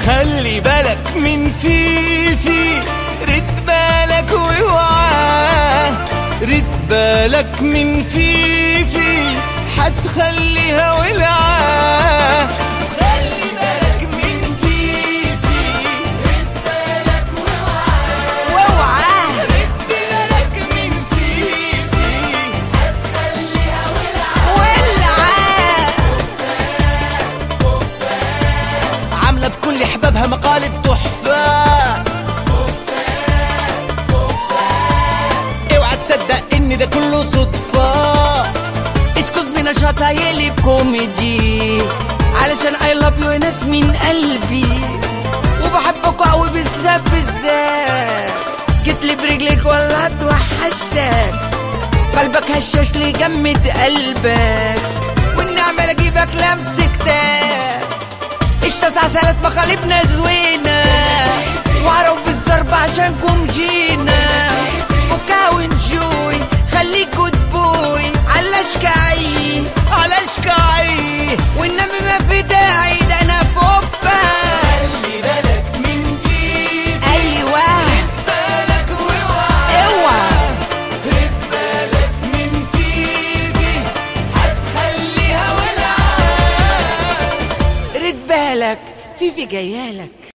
خلي بالك من فيفي رد بالك واوعى رد بالك من فيفي حتخليها ولعة خلي بالك من فيفي رد بالك واوعى واوعى رد بالك من فيفي حتخليها ولعة ولعة عاملة بكل حبابها مقالب تحفة اوعى تصدق ان ده كله صدفة اسكت بنشاطها يقلب كوميدي علشان اي لاف يو ناس من قلبي وبحبكوا قوي بالذات بالذات جيت لي برجلك ولا اتوحشتك قلبك هشاش لي جمد قلبك والنعمة اجيبك لمسكتك اشتت عسلت مخالبنا زوينة واعرف بالضرب عشانكم جينا فكها وانجوي خليك جود بوي علاش كعي علاش كعي والنبي ما في داعي ده انا فوبا خلي بالك من فيفي ايوه بالك واوعى اوعى رد بالك من فيفي هتخليها ولعة رد بالك فيفي جايالك